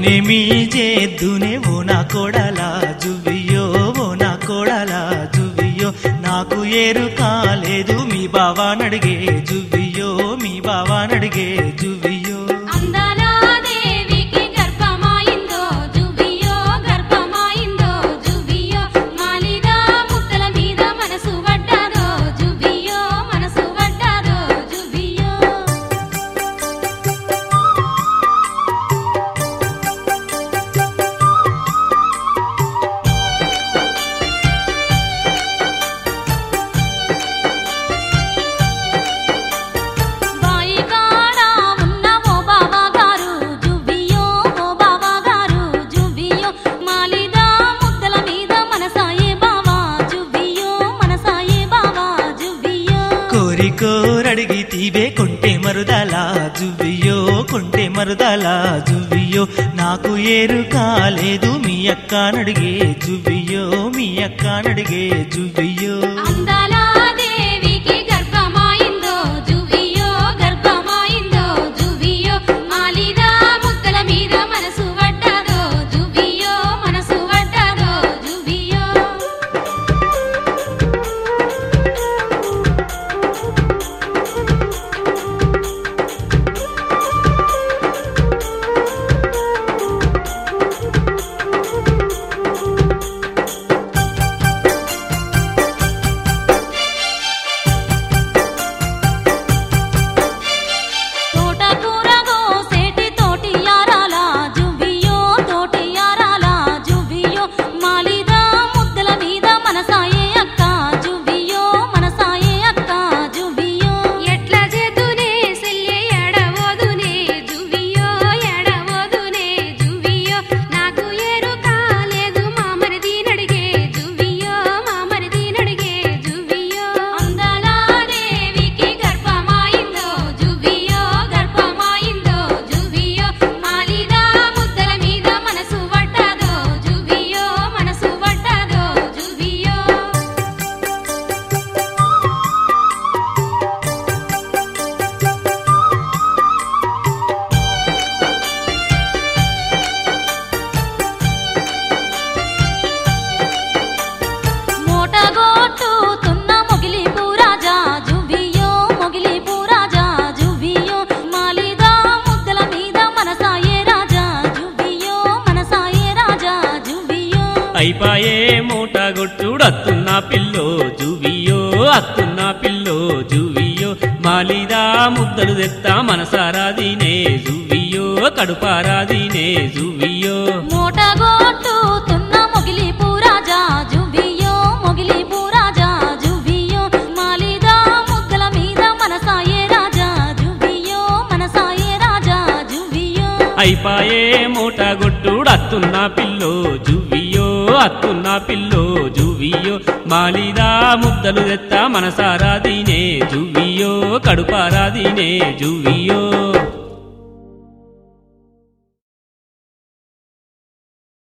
నేనేమి చేద్దునే ఓ నా కోడలా జువ్వియో ఓ నా కోడలా జువ్వియో నాకు ఏరు కాలేదు మీ బావా నడిగే జువ్వియో మీ బావా నడిగే జువ్వియో అందాల దేవికి గర్భమాయిందో జువియో గర్భమాయిందో జువియో మాలిదా ముద్దల మీద మనసు పడ్డాదో జువియో మనసు పడ్డాదో జువియో బాయి కాడ ఉన్న ఓ బాబా గారు జువియో ఓ బాబా గారు జువియో మాలిదా ముద్దల మీద మనసాయే బావా జువియో మనసాయే బావా జువియో కోరి కోరడిగి తీవే కొంటే మరుదలా జువ్వియో కొంటే మరుదలా జువ్వియో నాకు ఏరు కాలేదు మీ అక్క నడిగే జువ్వియో మీ అక్క నడిగే జువ్వియో అందాల దేవికి గర్భమాయిందో జువియో గర్భమాయిందో జువియో మాలిదా ముద్దల మీద మనసు పడ్డాదో జువియో మనసు పడ్డాదో జువియో తోటకూర గోసేటి తోటి యారాల జువియో తోటి యారాల జువియో మాలిదా ముద్దల మీద మనసాయే అక్క జువియో మనసాయే అక్క జువియో ఎట్లా చేతునే సెల్లే ఎడవోదునే జువియో ఎడవోదునే జువియో నాకు ఏరు కాలేదు మామరిది నడిగే జువియో మామరిది నడిగే జువియో అందాల దేవికి గర్భమాయిందో జువియో గర్భమాయిందో జువియో మాలిదా ముద్దల మీద మనసు పడ్డాదో జువియో మనసు పడ్డాదో జువియో మోటగొట్టుతున్న మొగిలి పూరాజా జువియో మొగిలి పూరాజా జువియో మాలిదా ముద్దల మీద మనసాయే రాజా జువియో మనసాయే రాజా జువియో అయిపాయే మూట గొట్టుడు అత్తున్న పిల్లో జువియో అత్తున్న పిల్లో జువియో మాలిదా ముద్దలు తెత్తా మనసారాదినే జువియో కడుపారాదినే జువియో మోటగొట్టుతున్న మొగిలి పూరాజా జువియో మొగిలి పూరాజా జువియో మాలిదా ముద్దల మీద మనసాయే రాజా జువియో మనసాయే రాజా జువియో అయిపాయే మూట గొట్టుడు అత్తున్న పిల్లో జువియో అత్తున్న పిల్లో జువియో మాలిదా ముద్దలు తెత్తా మనసారాదినే జువియో కడుపారాదినే జువియో